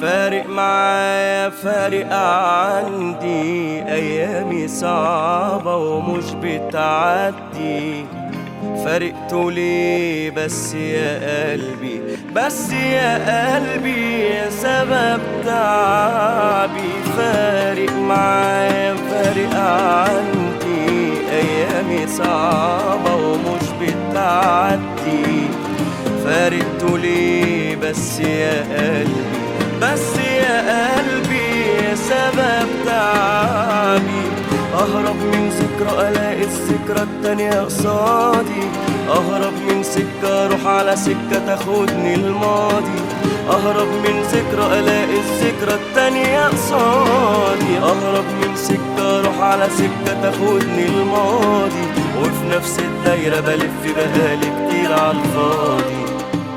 فارق معايا فارق عندي ايامي صعبة ومش بتعدي فارقته ليه بس يا قلبي بس يا قلبي يا سبب تعبي فارق معايا فارق عندي ايامي صعبة ومش بتعدي فارقته ليه بس يا قلبي بس يا قلبي يا سبب تعبي اهرب من ذكرى الاقي الذكرى التانية قصادي اهرب من سكة اروح على سكة تاخدني الماضي اهرب من ذكرى الاقي الذكرى التانية قصادي اهرب من سكة اروح على سكة تاخدني الماضي وفي نفس الدايرة بلف بقالي كتير عالفاضي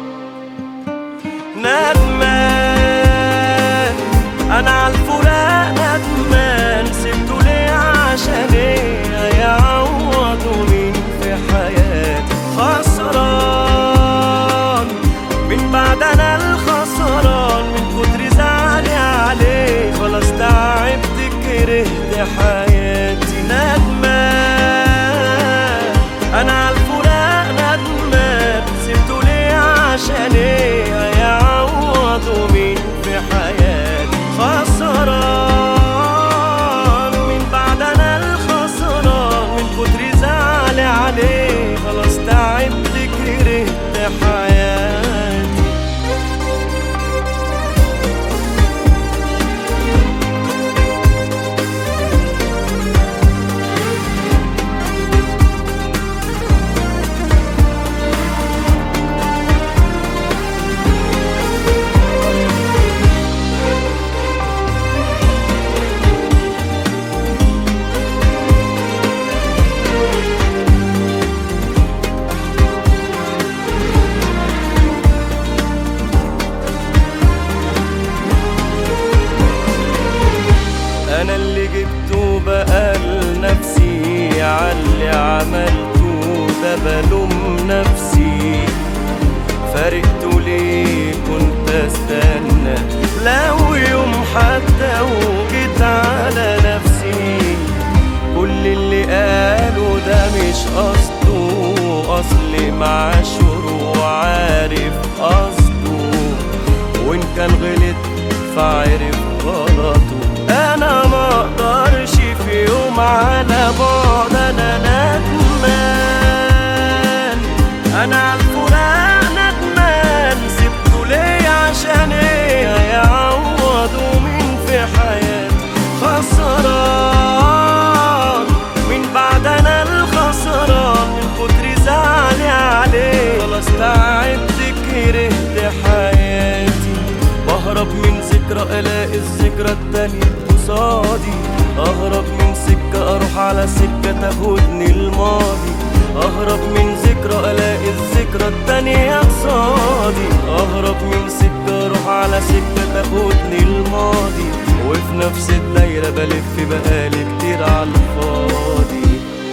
ندمان انا عالفراق ندمان سبته ليه عشان ايه هيعوضوا مين في حياتي خسران من بعد انا الخسران من كتر زعلي عليه خلاص تعبت كرهت حياتي ندمان انا عالفراق ندمان سبته ليه عشان ايه هيعوضوا مين في حياتي خسران من بعد انا الخسران من كتر زعلي عليه خلاص تعبت كرهت حياتي انا اللي جبته بقى لنفسي عاللي عملته ده بلوم نفسي فارقته ليه كنت استنى لو يوم حتى وجيت على نفسي كل اللي قاله ده مش قصده اصل معاشره وعارف قصده وان كان غلط فعرف غلطه انا ما اقدرش في يوم على بعد انا ندمان انا عالفراق ندمان سبته ليه عشان ايه هيعوضوا مين في حياتي خسران من بعد انا الخسران من كتر زعلي عليه خلاص تعبت كرهت حياتي بهرب من ذكرى الاقي الذكرى التانية قصادي اهرب من سكة اروح على سكة تاخدني الماضي اهرب من ذكرى الاقي الذكرى التانية قصادي اهرب من سكة اروح على سكة تاخدني الماضي وفي نفس الدايرة بلف بقالي كتير عالفاضي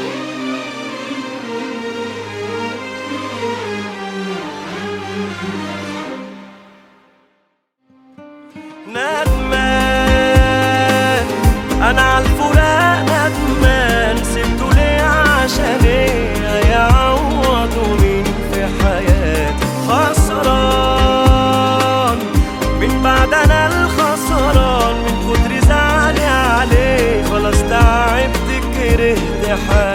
ندمان انا عالفراق ندمان سبته ليه عشان ايه هيعوضوا مين في حياتي خسران من بعد انا الخسران من كتر زعلي عليه خلاص تعبت كرهت حياتي